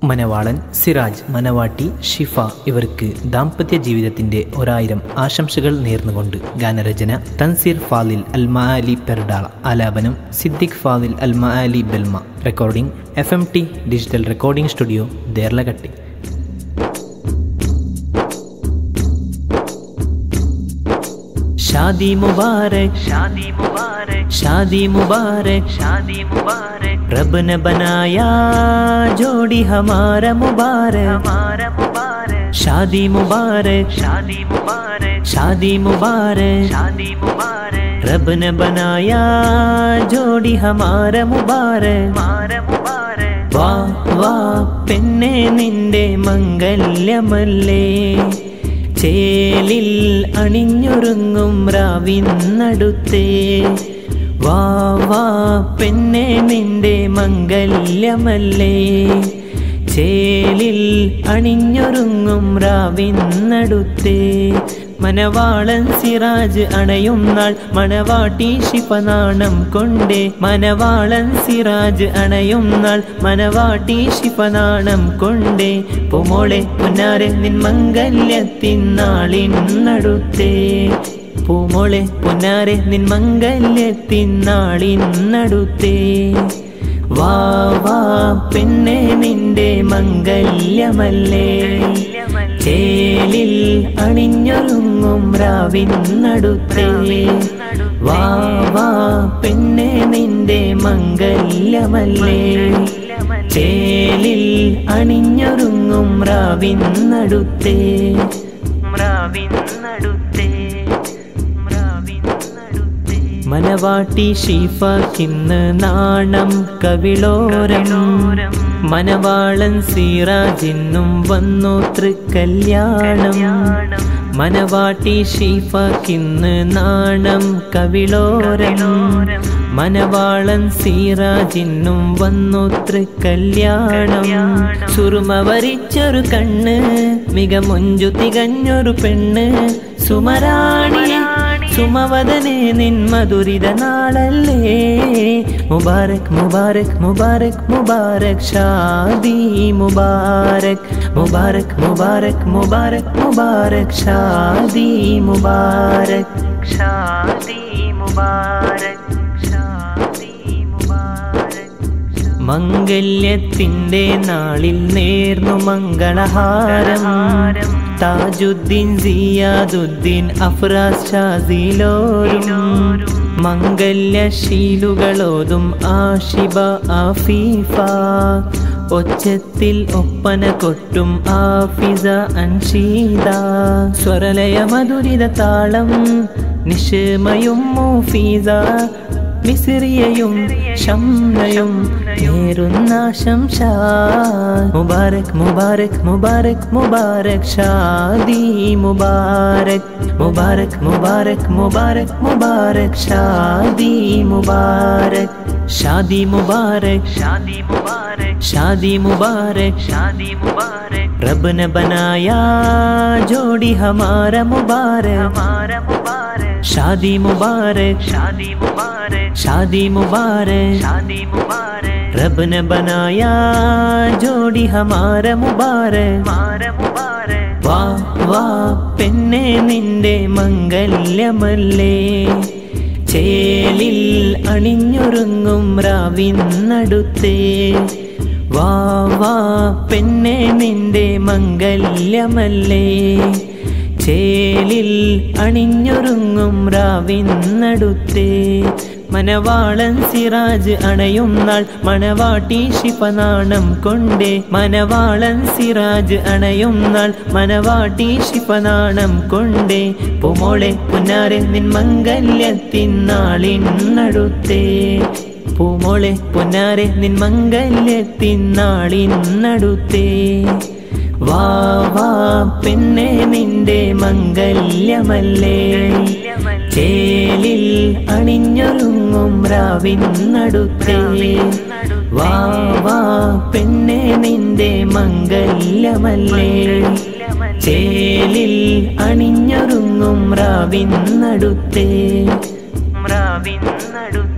മനവാളൻ സിറാജ് മനവാട്ടി ഷിഫ ഇവർക്ക് ദാമ്പത്യ ജീവിതത്തിന്റെ ഒരായിരം ആശംസകൾ നേർന്നുകൊണ്ട് ഗാനരചന തൻസീർ ഫാദിൽ അൽ മആലി പെർഡാള ആലാപനം സിദ്ദിഖ് ഫാദിൽ അൽ മആലി Belma recording F M T digital recording studio Deralakatte शादी मुबारक शादी मुबारक शादी मुबारक शादी मुबारक रब ने बनाया जोड़ी हमारा मुबारक हमारा मुबारक शादी मुबारक शादी मुबारक शादी मुबारक शादी मुबारक रब ने बनाया जोड़ी हमारा मुबारक हमारा मुबारक വാ വാ പെണ്ണെ നിന്റെ മംഗല്യമല്ലേ ചേലിൽ അണിഞ്ഞൊരുങ്ങും രാവിന്നടുത്തേ വാ വാ പെണ്ണെ നിന്റെ മംഗല്യമല്ലേ ചേലിൽ അണിഞ്ഞൊരുങ്ങും രാവിന്നടുത്തേ മനവാളൻ സിറാജ് അണയും നാൾ മണവാട്ടി ശിപനാണം കൊണ്ടേ മനവാളൻ സിറാജ് അണയും നാൾ മണവാട്ടി ശിപനാണം കൊണ്ടേ പൂമോളെ പുന്നാരെ നിൻ മംഗല്യത്തിൻ നാളിന്നടുത്തേ പൂമോളെ പുന്നാരെ നിൻ മംഗല്യത്തിൻ നാളിന്നടുത്തേ വാ വാ പെണ്ണെ നിന്റെ മംഗല്യമല്ലേ ചേലിൽ അണിഞ്ഞൊരുങ്ങും രാവിന്നടുത്തേ വാ വാ പെണ്ണെ നിന്റെ മംഗല്യമല്ലേ ചേലിൽ അണിഞ്ഞൊരുങ്ങും രാവിന്നടുത്തേ മ്രാവിന്നടുത്തേ മ്രാവിന്നടുത്തേ മനവാട്ടി ഷീഫക്കിന്ന് നാണം കവിളോരം മനവാളൻ സീറാജിന്നും വന്നു തൃക്കല്യാണം മനവാട്ടി ഷീഫക്കിന്ന് നാണം കവിളോരം മനവാളൻ സീറാജിന്നും വന്നു തൃക്കല്യാണം സുറുമ വരിച്ചൊരു കണ്ണ് മിക മുഞ്ചു തികഞ്ഞൊരു പെണ്ണ് സുമരാണി സുമവദനെ നിൻ മധുരിത നാളല്ലേ മുബാരക് മുബാരക് മുബാരക് മുബാരക് ഷാദി മുബാരക് മുബാരക് മുബാരക് മുബാരക് മുബാരക് ഷാദി മുബാരക് ഷാദി മുബാരക് ഷാദി മുബാരക് മംഗല്യത്തിൻ്റെ നാളിൽ നേർന്നു മംഗളഹാരം താജുദ്ദീൻ സിയാദുദ്ദീൻ അഫ്രാസ് ഷാസിലോരും മംഗല്യശീലുകളോതും ആഷിബ ആഫീഫ ഒച്ചത്തിൽ ഒപ്പന കൊട്ടും ആഫിസ അൻഷീദ സ്വരലയ മധുരിത താളം നിഷമയും മൂഫീസ മിസിറിയയും ഷംനയും നേരുന്ന ശംഷ മുബാരക് മുബാരക് മുബാരക് മുബാരക് ഷാദി മുബാരക് മുബാരക് മുബാരക് മുബാരക് മുബാരക് ഷാദി മുബാരക് ഷാദി മുബാരക് ഷാദി മുബാരക് ഷാദി മുബാരക് ഷാദി മുബാരക് रब ने बनाया जोड़ी हमारा मुबारक हमारा मुबारक शादी मुबारक शादी मुबारक शादी मुबारक शादी मुबारक रब ने बनाया जोड़ी हमारा मुबारक हमारा मुबारक വാ വാ പെണ്ണെ നിന്റെ മംഗല്യമല്ലേ ചേലിൽ അണിഞ്ഞൊരുങ്ങും രാവിന്നടുത്തേ വാ വാ പെണ്ണെ നിന്റെ മംഗല്യമല്ലേ ചേലിൽ അണിഞ്ഞൊരുങ്ങും രാവിന്നടുത്തേ മനവാളൻ സിറാജ് അണയും നാൾ മണവാട്ടി ശിപനാണം കൊണ്ടേ മനവാളൻ സിറാജ് അണയും നാൾ മണവാട്ടി ശിപനാണം കൊണ്ടേ പൂമോളെ പുന്നാരെ നിൻ മംഗല്യത്തിൻ നാളിന്നടുത്തേ പൂമോളെ പൊന്നാരെ നിൻ മംഗല്യത്തിൻ നാളിന്നടുത്തേ വാ വാ പെണ്ണെ നിന്റെ മംഗല്യമല്ലേ ചേലിൽ അണിഞ്ഞൊരുങ്ങും രാവിന്നടുത്തേ വാ വാ പെണ്ണെ നിന്റെ മംഗല്യമല്ലേ ചേലിൽ അണിഞ്ഞൊരുങ്ങും രാവിന്നടുത്തേ മ്രാവിന്നടുത്തേ